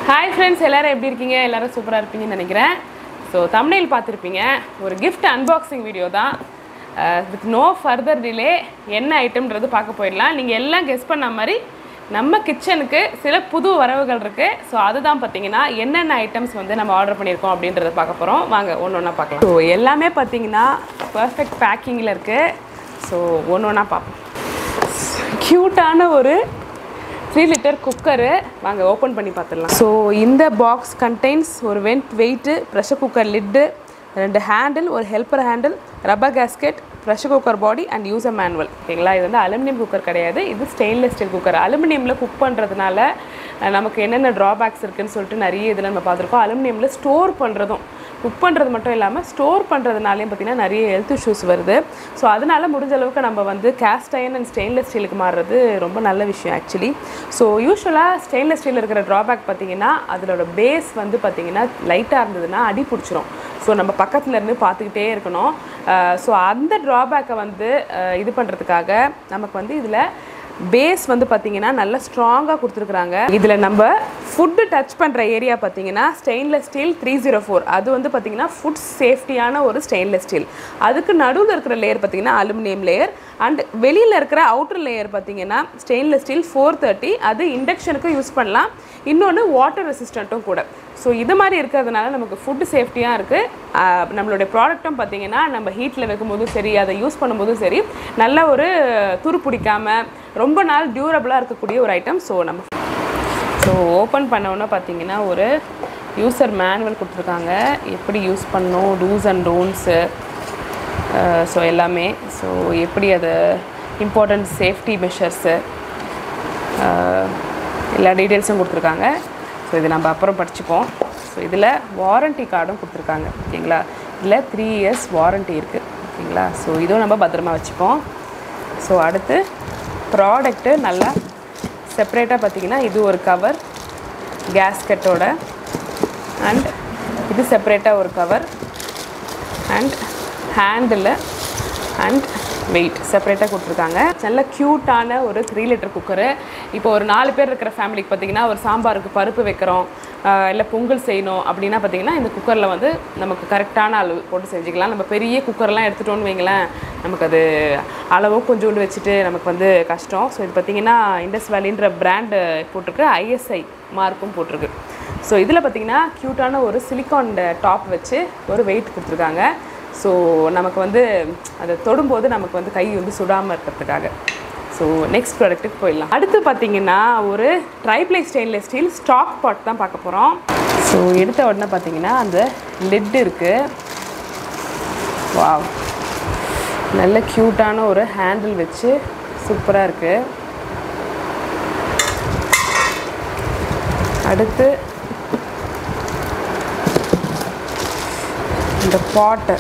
hi friends எல்லாரும் எப்படி இருக்கீங்க எல்லாரும் சூப்பராக இருப்பீங்கன்னு நினைக்கிறேன் ஸோ thumbnail பார்த்துருப்பீங்க ஒரு gift அன்பாக்சிங் வீடியோ தான் வித் நோ ஃபர்தர் டிலே என்ன ஐட்டம்ன்றது பார்க்க போயிடலாம் நீங்கள் எல்லாம் கெஸ் பண்ண மாதிரி நம்ம கிச்சனுக்கு சில புது வரவுகள் இருக்குது ஸோ அதுதான் பார்த்தீங்கன்னா என்னென்ன ஐட்டம்ஸ் வந்து நம்ம ஆர்டர் பண்ணியிருக்கோம் அப்படின்றத பார்க்க போகிறோம் வாங்க ஒன்று ஒன்றா பார்க்கலாம் ஸோ எல்லாமே பார்த்தீங்கன்னா பர்ஃபெக்ட் பேக்கிங்கில் இருக்குது ஸோ ஒன்று ஒன்றா பார்ப்போம் க்யூட்டான ஒரு த்ரீ லிட்டர் குக்கரு வாங்க ஓப்பன் பண்ணி பார்த்துடலாம் ஸோ இந்த பாக்ஸ் கண்டெய்ன்ஸ் ஒரு vent weight pressure cooker lid ரெண்டு ஹேண்டில் ஒரு helper handle rubber gasket pressure cooker body and user manual ஓகேங்களா இது வந்து அலுமினியம் குக்கர் கிடையாது இது ஸ்டெயின்லெஸ் ஸ்டீல் குக்கர் அலுமினியமில் குக் பண்ணுறதுனால அஹ், நமக்கு என்னென்ன ட்ராபேக்ஸ் இருக்குன்னு சொல்லிட்டு நிறைய இதில் நம்ம பார்த்துருக்கோம் அலுமினியமில் ஸ்டோர் பண்ணுறதும் குக் பண்ணுறது மட்டும் இல்லாமல் ஸ்டோர் பண்ணுறதுனாலையும் பார்த்திங்கன்னா நிறைய ஹெல்த் இஷ்யூஸ் வருது ஸோ அதனால முடிஞ்ச அளவுக்கு நம்ம வந்து கேஸ்ட் அயன் அண்ட் ஸ்டெயின்லெஸ் ஸ்டீலுக்கு மாறுறது ரொம்ப நல்ல விஷயம் ஆக்சுவலி ஸோ யூஸ்வலாக ஸ்டெயின்லெஸ் ஸ்டீல் இருக்கிற ட்ராபேக் பார்த்திங்கன்னா அதோட பேஸ் வந்து பார்த்திங்கன்னா லைட்டாக இருந்ததுன்னா அடி பிடிச்சிரும் ஸோ நம்ம பக்கத்துல இருந்து பார்த்துக்கிட்டே இருக்கணும் ஸோ அந்த ட்ராபேக்கை வந்து அஹ், இது பண்ணுறதுக்காக நமக்கு வந்து இதில் பேஸ் வந்து பார்த்தீங்கன்னா நல்லா ஸ்ட்ராங்காக கொடுத்துருக்குறாங்க இதில் நம்ம ஃபுட்டு டச் பண்ணுற ஏரியா பார்த்தீங்கன்னா stainless steel three zero four அது வந்து பார்த்தீங்கன்னா ஃபுட் சேஃப்டியான ஒரு ஸ்டெயின்லெஸ் ஸ்டீல் அதுக்கு நடுவில் இருக்கிற லேயர் பார்த்தீங்கன்னா அலுமினியம் லேயர் அண்ட் வெளியில் இருக்கிற அவுட்டர் லேயர் பார்த்தீங்கன்னா ஸ்டெயின்லெஸ் ஸ்டீல் ஃபோர் தேர்ட்டி அது இண்டக்ஷனுக்கும் யூஸ் பண்ணலாம் இன்னொன்று வாட்டர் ரெசிஸ்டண்ட்டும் கூட ஸோ இது மாதிரி இருக்கிறதுனால நமக்கு ஃபுட்டு சேஃப்டியாக இருக்குது நம்மளுடைய ப்ராடக்ட்டும் பார்த்தீங்கன்னா நம்ம ஹீட்டில் வைக்கும்போதும் சரி அதை யூஸ் பண்ணும்போதும் சரி நல்ல ஒரு துரு பிடிக்காம ரொம்ப நாள் டியூரபிளாக இருக்கக்கூடிய ஒரு ஐட்டம் ஸோ நம்ம ஸோ ஓப்பன் பண்ணோன்னே பார்த்தீங்கன்னா ஒரு யூசர் மேனுவல் கொடுத்துருக்காங்க எப்படி யூஸ் பண்ணணும் டூஸ் அண்ட் டோன்ஸு ஸோ எல்லாமே ஸோ எப்படி அது இம்பார்ட்டன்ட் சேஃப்டி மெஷர்ஸு எல்லா டீட்டெயில்ஸும் கொடுத்துருக்காங்க ஸோ இது நம்ம அப்புறம் படிச்சுப்போம் ஸோ இதில் வாரண்டி கார்டும் கொடுத்துருக்காங்க ஓகேங்களா இதில் த்ரீ இயர்ஸ் வாரண்டி இருக்குது ஓகேங்களா ஸோ இதுவும் நம்ம பத்திரமா வச்சுப்போம் ஸோ அடுத்து ப்ராடக்ட்டு நல்லா செப்பரேட்டாக பார்த்தீங்கன்னா இது ஒரு கவர் கேஸ்கட்டோட அண்ட் இது செப்பரேட்டாக ஒரு cover and handle and weight செப்பரேட்டாக கொடுத்துருக்காங்க நல்ல க்யூட்டான ஒரு த்ரீ லிட்டர் குக்கரு இப்போ ஒரு நாலு பேர் இருக்கிற ஃபேமிலிக்கு பார்த்தீங்கன்னா ஒரு சாம்பாருக்கு பருப்பு வைக்கிறோம் இல்லை பொங்கல் செய்யணும் அப்படின்னா பார்த்தீங்கன்னா இந்த குக்கரில் வந்து நமக்கு கரெக்டான அளவு போட்டு செஞ்சுக்கலாம் நம்ம பெரிய குக்கர்லாம் எடுத்துட்டோம்னு வைங்களேன் நமக்கு அது அளவும் கொஞ்சோண்டு வச்சுட்டு நமக்கு வந்து கஷ்டம் ஸோ இது பார்த்தீங்கன்னா இண்டஸ் வேலின்ற பிராண்டு போட்டிருக்கு ஐஎஸ்ஐ மார்க்கும் போட்டிருக்கு ஸோ இதில் பார்த்தீங்கன்னா க்யூட்டான ஒரு சிலிக்கான் டாப் வச்சு ஒரு வெயிட் கொடுத்துருக்காங்க ஸோ நமக்கு வந்து அதை தொடும்போது நமக்கு வந்து கை வந்து சுடாமல் இருக்கிறதுக்காக ஸோ நெக்ஸ்ட் ப்ராடக்ட்டுக்கு போயிடலாம் அடுத்து பார்த்தீங்கன்னா ஒரு triply stainless steel stock pot தான் பார்க்க போகிறோம் ஸோ எடுத்த உடனே பார்த்தீங்கன்னா அந்த லெட் இருக்குது வாவ் நல்ல க்யூட்டான ஒரு ஹேண்டில் வச்சு சூப்பராக இருக்குது அடுத்து இந்த பாட்டு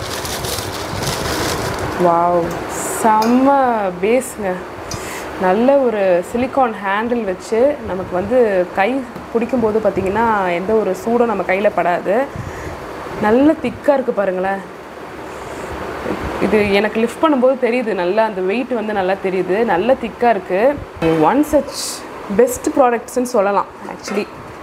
வாவ் செம்ம பேஸுங்க நல்ல ஒரு சிலிக்கான் ஹேண்டில் வச்சு நமக்கு வந்து கை பிடிக்கும்போது பார்த்திங்கன்னா எந்த ஒரு சூடும் நம்ம கையில் படாது நல்ல திக்காக இருக்குது பாருங்களேன் இது எனக்கு லிஃப்ட் பண்ணும்போது தெரியுது நல்லா அந்த வெயிட் வந்து நல்லா தெரியுது நல்ல திக்காக இருக்குது ஒன் சச் பெஸ்ட் ப்ராடக்ட்ஸ்னு சொல்லலாம் ஆக்சுவலி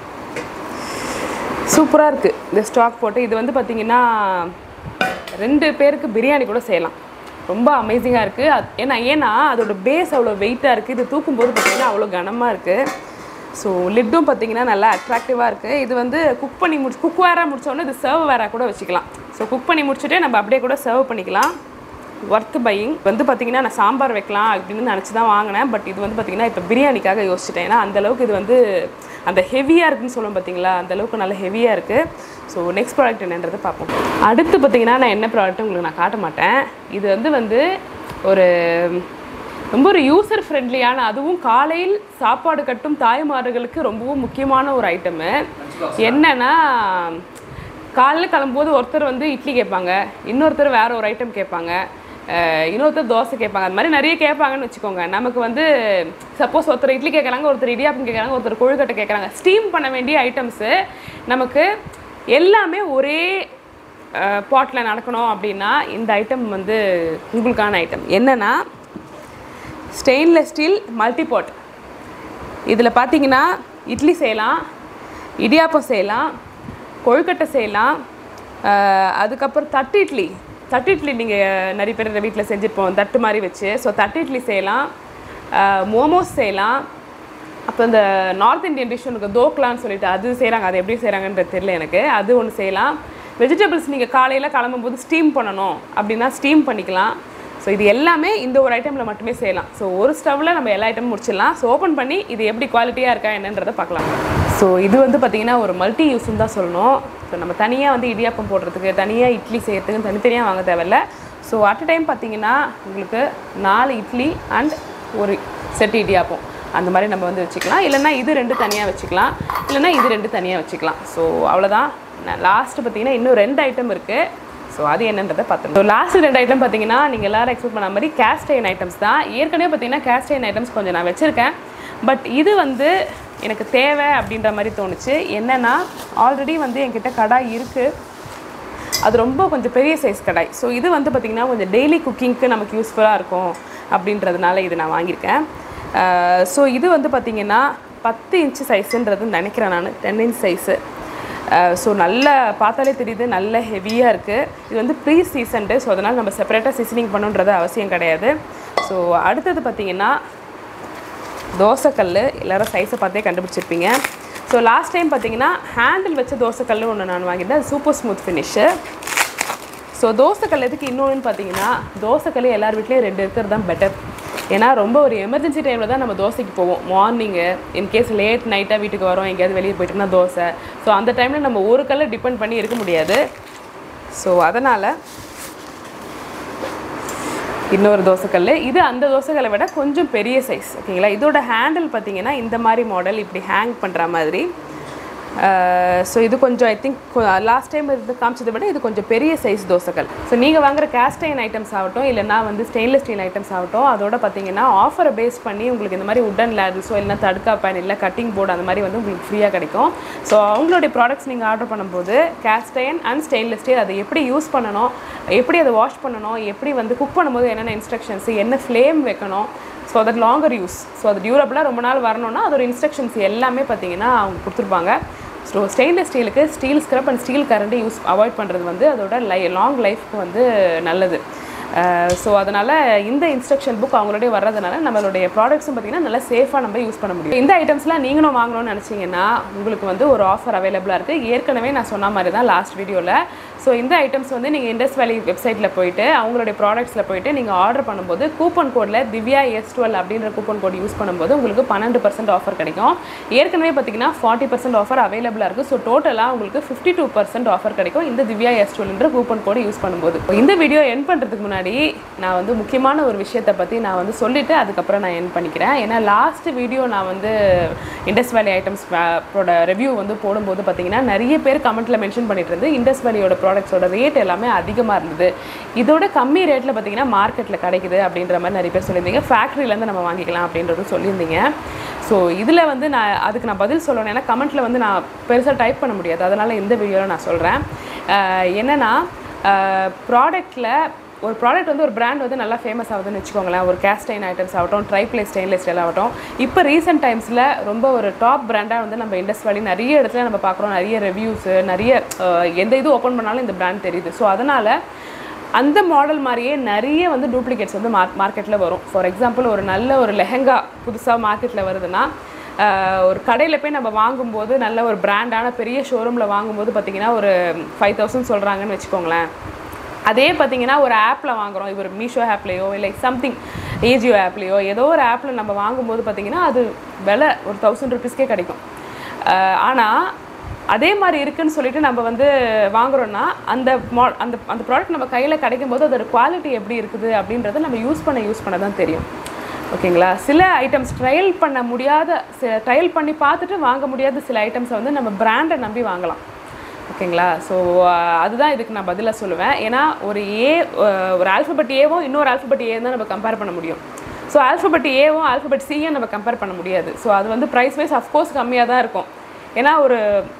சூப்பராக இருக்குது இந்த ஸ்டாக் போட்டு இது வந்து பார்த்திங்கன்னா ரெண்டு பேருக்கு பிரியாணி கூட செய்யலாம் ரொம்ப அமேசிங்காக இருக்குது அது ஏன்னா ஏன்னா அதோட பேஸ் அவ்வளோ வெயிட்டாக இருக்குது இது தூக்கும்போது பார்த்திங்கன்னா அவ்வளோ கனமாக இருக்குது ஸோ லிட்டும் பார்த்திங்கன்னா நல்லா அட்ராக்டிவாக இருக்குது இது வந்து குக் பண்ணி முடிச்சு குக் வேராக முடிச்சோடனே இது சர்வ் வேராக கூட வச்சுக்கலாம் ஸோ குக் பண்ணி முடிச்சுட்டு நம்ம அப்படியே கூட சர்வ் பண்ணிக்கலாம் ஒர்த் பையிங் வந்து பார்த்திங்கன்னா நான் சாம்பார் வைக்கலாம் அப்படின்னு நினச்சி தான் வாங்கினேன் பட் இது வந்து பார்த்திங்கன்னா இப்போ பிரியாணிக்காக யோசிச்சிட்டேன் ஏன்னா அந்தளவுக்கு இது வந்து அந்த ஹெவியாக இருக்குன்னு சொல்லுவோம் பார்த்தீங்களா அந்த அளவுக்கு நல்ல ஹெவியாக இருக்குது ஸோ நெக்ஸ்ட் ப்ராடக்ட் என்னன்றதை பார்ப்போம் அடுத்து பார்த்தீங்கன்னா நான் என்ன ப்ராடக்ட் உங்களுக்கு நான் காட்ட மாட்டேன் இது வந்து வந்து ஒரு ரொம்ப ஒரு யூசர் ஃப்ரெண்ட்லியான அதுவும் காலையில் சாப்பாடு கட்டும் தாய்மார்களுக்கு ரொம்பவும் முக்கியமான ஒரு ஐட்டமு என்னன்னா காலையில் கிளம்பும்போது ஒருத்தர் வந்து இட்லி கேட்பாங்க இன்னொருத்தர் வேற ஒரு ஐட்டம் கேட்பாங்க அஹ் இன்னொருத்தர் தோசை கேட்பாங்க அது மாதிரி நிறைய கேட்பாங்கன்னு வச்சுக்கோங்க நமக்கு வந்து சப்போஸ் ஒருத்தர் இட்லி கேட்குறாங்க ஒருத்தர் இடியாப்பம் கேட்குறாங்க ஒருத்தர் கொழுக்கட்டை கேட்குறாங்க ஸ்டீம் பண்ண வேண்டிய ஐட்டம்ஸு நமக்கு எல்லாமே ஒரே பாட்டில் நடக்கணும் அப்படின்னா இந்த ஐட்டம் வந்து உங்களுக்கான ஐட்டம் என்னென்னா ஸ்டெயின்லெஸ் ஸ்டீல் மல்டிபாட் இதில் பார்த்தீங்கன்னா இட்லி செய்யலாம் இடியாப்பம் செய்யலாம் கொழுக்கட்டை செய்யலாம் ஆஹ் அதுக்கப்புறம் தட்டு இட்லி தட்டு இட்லி நீங்கள் நிறைய பேர் வீட்டில் செஞ்சுருப்போம் தட்டு மாதிரி வச்சு ஸோ தட்டு இட்லி செய்யலாம் மோமோஸ் செய்யலாம் அப்போ இந்த நார்த் இந்தியன் டிஷ் ஒன்று தோக்லான்னு சொல்லிட்டு அது செய்கிறாங்க அது எப்படி செய்கிறாங்கன்றது தெரியல எனக்கு அது ஒன்று செய்யலாம் வெஜிடபிள்ஸ் நீங்கள் காலையில் கிளம்பும்போது ஸ்டீம் பண்ணணும் அப்படின்னா ஸ்டீம் பண்ணிக்கலாம் ஸோ இது எல்லாமே இந்த ஒரு ஐட்டமில் மட்டுமே செய்யலாம் ஸோ ஒரு ஸ்டவ்வில் நம்ம எல்லா ஐட்டமும் முடிச்சிடலாம் ஸோ ஓப்பன் பண்ணி இது எப்படி குவாலிட்டியாக இருக்கா என்னன்றதை பார்க்கலாம் ஸோ இது வந்து பார்த்திங்கன்னா ஒரு மல்டி யூஸ்ன்னு தான் சொல்லணும் ஸோ நம்ம தனியாக வந்து இடியாப்பம் போடுறதுக்கு தனியாக இட்லி செய்யறதுக்கு தனித்தனியாக வாங்க தேவையில்ல ஸோ அட் அ டைம் பார்த்தீங்கன்னா உங்களுக்கு நாலு இட்லி அண்ட் ஒரு செட் இடியாப்பம் அந்த மாதிரி நம்ம வந்து வச்சுக்கலாம் இல்லைன்னா இது ரெண்டு தனியாக வச்சுக்கலாம் இல்லைன்னா இது ரெண்டு தனியாக வச்சுக்கலாம் ஸோ அவ்வளோதான் லாஸ்ட்டு பார்த்தீங்கன்னா இன்னும் ரெண்டு ஐட்டம் இருக்குது ஸோ அது என்னன்றதை பார்த்துருங்க ஸோ லாஸ்ட் ரெண்டு ஐட்டம் பார்த்தீங்கன்னா நீங்கள் எல்லாரும் எக்ஸ்பெக்ட் பண்ண மாதிரி கேஸ்ட் அயன் ஐட்டம்ஸ் தான் ஏற்கனவே பார்த்தீங்கன்னா கேஸ்ட் அயன் ஐட்டம்ஸ் கொஞ்சம் நான் வச்சுருக்கேன் பட் இது வந்து எனக்கு தேவை அப்படின்ற மாதிரி தோணுச்சு என்னென்னா ஆல்ரெடி வந்து என்கிட்ட கடாய் இருக்குது அது ரொம்ப கொஞ்சம் பெரிய சைஸ் கடாய் ஸோ இது வந்து பார்த்திங்கன்னா கொஞ்சம் டெய்லி குக்கிங்க்கு நமக்கு யூஸ்ஃபுல்லாக இருக்கும் அப்படின்றதுனால இது நான் வாங்கியிருக்கேன் ஸோ இது வந்து பார்த்திங்கன்னா பத்து இன்ச்சு சைஸுன்றது நினைக்கிறேன் நான் டென் இன்ச் சைஸு ஸோ நல்ல பார்த்தாலே தெரியுது நல்ல ஹெவியாக இருக்குது இது வந்து ப்ரீ சீசன்டு ஸோ அதனால் நம்ம செப்பரேட்டாக சீசனிங் பண்ணுன்றது அவசியம் கிடையாது ஸோ அடுத்தது பார்த்திங்கன்னா தோசைக்கல் எல்லாரும் சைஸை பார்த்தே கண்டுபிடிச்சிருப்பீங்க ஸோ லாஸ்ட் டைம் பார்த்தீங்கன்னா ஹேண்டில் வச்ச தோசைக்கல் ஒன்று நான் வாங்கியிருந்தேன் அது சூப்பர் ஸ்மூத் ஃபினிஷு ஸோ தோசைக்கல் எதுக்கு இன்னொன்று பார்த்தீங்கன்னா தோசைக்கல் எல்லார் வீட்லேயும் ரெண்டு இருக்கிறது தான் பெட்டர் ஏன்னா ரொம்ப ஒரு எமர்ஜென்சி டைமில் தான் நம்ம தோசைக்கு போவோம் மார்னிங்கு இன்கேஸ் லேட் நைட்டாக வீட்டுக்கு வரோம் எங்கேயாவது வெளியே போயிட்டோம்னா தோசை ஸோ அந்த டைமில் நம்ம ஒரு கல்லை டிபெண்ட் பண்ணி இருக்க முடியாது ஸோ அதனால் இன்னொரு தோசைக்கல் இது அந்த தோசைக்கல்லை விட கொஞ்சம் பெரிய சைஸ் ஓகேங்களா இதோட ஹேண்டில் பார்த்தீங்கன்னா இந்த மாதிரி மாடல் இப்படி ஹேங் பண்ணுற மாதிரி ஸோ இது கொஞ்சம் ஐ திங்க் லாஸ்ட் டைம் இருந்து காமிச்சதை விட இது கொஞ்சம் பெரிய சைஸ் தோசைக்கல் ஸோ நீங்கள் வாங்குற கேஸ்டைன் ஐட்டம்ஸ் ஆகட்டும் இல்லைனா வந்து ஸ்டெயின்லெஸ் ஸ்டீல் ஐட்டம்ஸ் ஆகட்டும் அதோட பார்த்தீங்கன்னா ஆஃபரை பேஸ் பண்ணி உங்களுக்கு இந்த மாதிரி உடன் லேடல்ஸோ இல்லைனா தடுக்கா பேன் இல்லை கட்டிங் போர்டு அந்த மாதிரி வந்து உங்களுக்கு ஃப்ரீயாக கிடைக்கும் ஸோ அவங்களுடைய ப்ராடக்ட்ஸ் நீங்கள் ஆர்டர் பண்ணும்போது கேஸ்டைன் அண்ட் ஸ்டெயின்லெஸ் ஸ்டீல் அதை எப்படி யூஸ் பண்ணணும் எப்படி அதை வாஷ் பண்ணணும் எப்படி வந்து குக் பண்ணும்போது என்னென்ன இன்ஸ்ட்ரக்ஷன்ஸ் என்ன ஃப்ளேம் வைக்கணும் so that longer use so அது டியூரபிளாக ரொம்ப நாள் வரணும்னா அதோட இன்ஸ்ட்ரக்ஷன்ஸ் எல்லாமே பார்த்தீங்கன்னா அவங்க கொடுத்துருப்பாங்க ஸோ ஸ்டெயின்லெஸ் ஸ்டீலுக்கு ஸ்டீல் ஸ்க்ரப் அண்ட் ஸ்டீல் கரண்ட்டை யூஸ் அவாய்ட் பண்ணுறது வந்து அதோட லை லாங் லைஃப்க்கு வந்து நல்லது ஸோ அதனால் இந்த இன்ஸ்ட்ரக்ஷன் புக் அவங்களோடய வர்றதுனால நம்மளுடைய ப்ராடக்ட்ஸும் பார்த்திங்கன்னா நல்லா சேஃபாக நம்ம யூஸ் பண்ண முடியும் இந்த ஐட்டம்ஸ்லாம் நீங்களும் வாங்கணும்னு நினச்சிங்கன்னா உங்களுக்கு வந்து ஒரு ஆஃபர் அவைலபிளாக இருக்குது ஏற்கனவே நான் சொன்ன மாதிரி தான் லாஸ்ட் வீடியோவில் ஸோ இந்த ஐட்டம்ஸ் வந்து நீங்கள் இண்டஸ் வேலி வெப்சைட்டில் போயிட்டு அவங்களுடைய ப்ராடக்ட்ஸில் போயிட்டு நீங்கள் ஆர்டர் பண்ணும்போது கூப்பன் கோடில் திவ்யா எஸ் டுவெல் அப்படின்ற கூப்பன் கோட் யூஸ் பண்ணும்போது உங்களுக்கு பன்னெண்டு பர்சன்ட் ஆஃபர் கிடைக்கும் ஏற்கனவே பார்த்தீங்கன்னா ஃபார்ட்டி பர்சன்ட் ஆஃபர் அவைலபிளாக இருக்குது ஸோ டோட்டலாக உங்களுக்கு ஃபிஃப்டி டூ பர்சன்ட் ஆஃபர் கிடைக்கும் இந்த திவ்யா எஸ் டுவெல்ன்ற கூப்பன் கோடு யூஸ் பண்ணும்போது இந்த வீடியோ என் பண்ணுறதுக்கு முன்னாடி நான் வந்து முக்கியமான ஒரு விஷயத்தை பற்றி நான் வந்து சொல்லிவிட்டு அதுக்கப்புறம் நான் என் பண்ணிக்கிறேன் ஏன்னா லாஸ்ட் வீடியோ நான் வந்து இண்டஸ் வேலி ஐட்டம்ஸ் ரிவ்யூ வந்து போடும்போது பார்த்தீங்கன்னா நிறைய பேர் கமெண்ட்டில் மென்ஷன் பண்ணிட்டு இருந்து இண்டஸ் வேலியோட ப்ராடக்ட்ஸோட ரேட் எல்லாமே அதிகமாக இருந்தது இதோட கம்மி ரேட்டில் பார்த்தீங்கன்னா மார்க்கெட்டில் கிடைக்குது அப்படின்ற மாதிரி நிறைய பேர் சொல்லியிருந்தீங்க ஃபேக்ட்ரியிலேருந்து நம்ம வாங்கிக்கலாம் அப்படின்றதும் சொல்லியிருந்தீங்க ஸோ இதில் வந்து நான் அதுக்கு நான் பதில் சொல்லணும் ஏன்னா கமெண்ட்டில் வந்து நான் பெருசாக டைப் பண்ண முடியாது அதனால் இந்த வீடியோவில் நான் சொல்கிறேன் என்னென்னா ப்ராடக்ட்டில் ஒரு ப்ராடக்ட் வந்து ஒரு பிராண்ட் வந்து நல்லா ஃபேமஸ் ஆகுதுன்னு வச்சுக்கோங்களேன் ஒரு கேஸ்டைன் ஐட்டம்ஸ் ஆகட்டும் ட்ரைப்ளே ஸ்டெயின்லெஸ் ஸ்டைல் ஆகட்டும் இப்போ ரீசெண்ட் டைம்ஸில் ரொம்ப ஒரு டாப் பிராண்டாக வந்து நம்ம இண்டஸ் வேலி நிறைய இடத்துல நம்ம பார்க்குறோம் நிறைய ரிவ்யூஸு நிறைய அஹ், எந்த இது ஓப்பன் பண்ணாலும் இந்த பிராண்ட் தெரியுது ஸோ அதனால் அந்த மாடல் மாதிரியே நிறைய வந்து டூப்ளிகேட்ஸ் வந்து மார்க் மார்க்கெட்டில் வரும் ஃபார் எக்ஸாம்பிள் ஒரு நல்ல ஒரு லெஹங்கா புதுசாக மார்க்கெட்டில் வருதுன்னா ஆஹ், ஒரு கடையில் போய் நம்ம வாங்கும்போது நல்ல ஒரு பிராண்டான பெரிய ஷோரூமில் வாங்கும்போது பார்த்தீங்கன்னா ஒரு ஃபைவ் தௌசண்ட் சொல்கிறாங்கன்னு வச்சுக்கோங்களேன் அதே பார்த்தீங்கன்னா ஒரு ஆப்பில் வாங்குறோம் இவர் மீஷோ ஆப்லேயோ இல்லை சம்திங் ஏஜியோ ஆப்லேயோ ஏதோ ஒரு ஆப்பில் நம்ம வாங்கும்போது பார்த்தீங்கன்னா அது விலை ஒரு தௌசண்ட் ருபீஸ்க்கே கிடைக்கும் ஆனால் அதே மாதிரி இருக்குன்னு சொல்லிட்டு நம்ம வந்து வாங்குறோம்னா அந்த மா அந்த அந்த ப்ராடக்ட் நம்ம கையில் கிடைக்கும் போது அதோட குவாலிட்டி எப்படி இருக்குது அப்படின்றத நம்ம யூஸ் பண்ண யூஸ் பண்ண தான் தெரியும் ஓகேங்களா சில ஐட்டம்ஸ் ட்ரையல் பண்ண முடியாத சில ட்ரையல் பண்ணி பார்த்துட்டு வாங்க முடியாத சில ஐட்டம்ஸை வந்து நம்ம பிராண்டை நம்பி வாங்கலாம் ஓகேங்களா ஸோ அதுதான் இதுக்கு நான் பதிலாக சொல்லுவேன் ஏன்னா ஒரு ஏ ஒரு ஆல்ஃபபெட் ஏவும் இன்னொரு ஆல்ஃபபெட் ஏ தான் நம்ம கம்பேர் பண்ண முடியும் ஸோ ஆல்ஃபபெட் ஏவும் ஆல்ஃபபெட் சியும் நம்ம கம்பேர் பண்ண முடியாது ஸோ அது வந்து ப்ரைஸ் வைஸ் அஃப்கோர்ஸ் கம்மியாக தான் இருக்கும் ஏன்னா ஒரு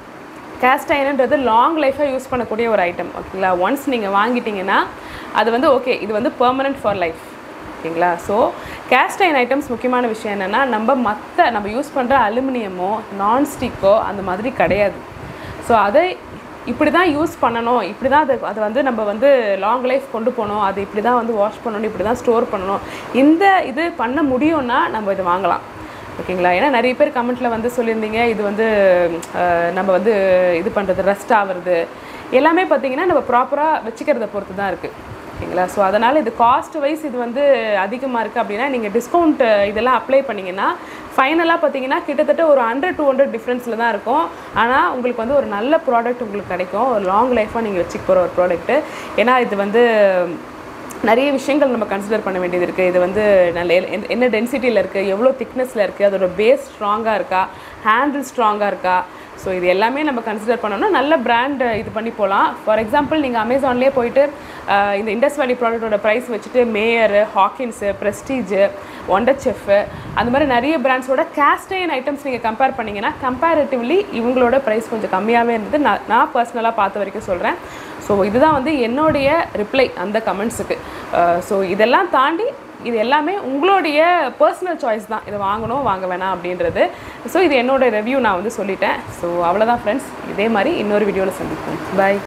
கேஸ்ட் அயனுன்றது லாங் லைஃபாக யூஸ் பண்ணக்கூடிய ஒரு ஐட்டம் ஓகேங்களா ஒன்ஸ் நீங்கள் வாங்கிட்டீங்கன்னா அது வந்து ஓகே இது வந்து பெர்மனெண்ட் ஃபார் லைஃப் ஓகேங்களா ஸோ கேஸ்ட் அயன் ஐட்டம்ஸ் முக்கியமான விஷயம் என்னென்னா நம்ம மற்ற நம்ம யூஸ் பண்ணுற அலுமினியமோ நான்ஸ்டிக்கோ அந்த மாதிரி கிடையாது ஸோ அதை இப்படி தான் யூஸ் பண்ணணும் இப்படி தான் அது அதை வந்து நம்ம வந்து லாங் லைஃப் கொண்டு போகணும் அது இப்படி தான் வந்து வாஷ் பண்ணணும் இப்படி தான் ஸ்டோர் பண்ணணும் இந்த இது பண்ண முடியும்னா நம்ம இது வாங்கலாம் ஓகேங்களா ஏன்னா நிறைய பேர் கமெண்ட்டில் வந்து சொல்லியிருந்தீங்க இது வந்து அஹ், நம்ம வந்து இது பண்ணுறது ரெஸ்ட் ஆகுறது எல்லாமே பார்த்தீங்கன்னா நம்ம ப்ராப்பராக வச்சுக்கிறத பொறுத்து தான் இருக்குது ஓகேங்களா ஸோ அதனால் இது காஸ்ட் வைஸ் இது வந்து அதிகமாக இருக்குது அப்படின்னா நீங்கள் டிஸ்கவுண்ட் இதெல்லாம் அப்ளை பண்ணிங்கன்னா ஃபைனலாக பார்த்தீங்கன்னா கிட்டத்தட்ட ஒரு ஹண்ட்ரட் டூ ஹண்ட்ரட் டிஃப்ரென்ஸில் தான் இருக்கும் ஆனால் உங்களுக்கு வந்து ஒரு நல்ல ப்ராடக்ட் உங்களுக்கு கிடைக்கும் ஒரு லாங் லைஃபாக நீங்கள் வச்சுக்க போகிற ஒரு ப்ராடக்ட்டு ஏன்னா இது வந்து நிறைய விஷயங்கள் நம்ம கன்சிடர் பண்ண வேண்டியது இருக்குது இது வந்து நல்ல என்ன- என்ன டென்சிட்டியில் இருக்குது எவ்வளோ திக்னஸில் இருக்குது அதோட பேஸ் ஸ்ட்ராங்காக இருக்கா ஹேண்டில் ஸ்ட்ராங்காக இருக்கா ஸோ இது எல்லாமே நம்ம கன்சிடர் பண்ணோம்னா நல்ல பிராண்ட் இது பண்ணி போகலாம் ஃபார் எக்ஸாம்பிள் நீங்கள் அமேசான்லேயே போயிட்டு ஆஹ், இந்த இண்டஸ் வேலி ப்ராடக்ட்டோட ப்ரைஸ் வச்சுட்டு Meyer Hawkins Prestige Wonderchef அந்த மாதிரி நிறைய பிராண்ட்ஸோட கேஸ்டைன் ஐட்டம்ஸ் நீங்கள் கம்பேர் பண்ணிங்கன்னா கம்பேரிட்டிவ்லி இவங்களோட ப்ரைஸ் கொஞ்சம் கம்மியாகவே இருந்தது நான் நான் பர்சனலாக பார்த்த வரைக்கும் சொல்கிறேன் ஸோ இதுதான் வந்து என்னுடைய ரிப்ளை அந்த கமெண்ட்ஸுக்கு ஸோ இதெல்லாம் தாண்டி இது எல்லாமே உங்களுடைய பர்சனல் சாய்ஸ் தான் இதை வாங்கணும் வாங்க வேணாம் அப்படின்றது ஸோ இது என்னோட ரிவ்யூ நான் வந்து சொல்லிட்டேன் ஸோ அவ்வளோதான் ஃப்ரெண்ட்ஸ் இதே மாதிரி இன்னொரு வீடியோவில் சந்திப்போம் பை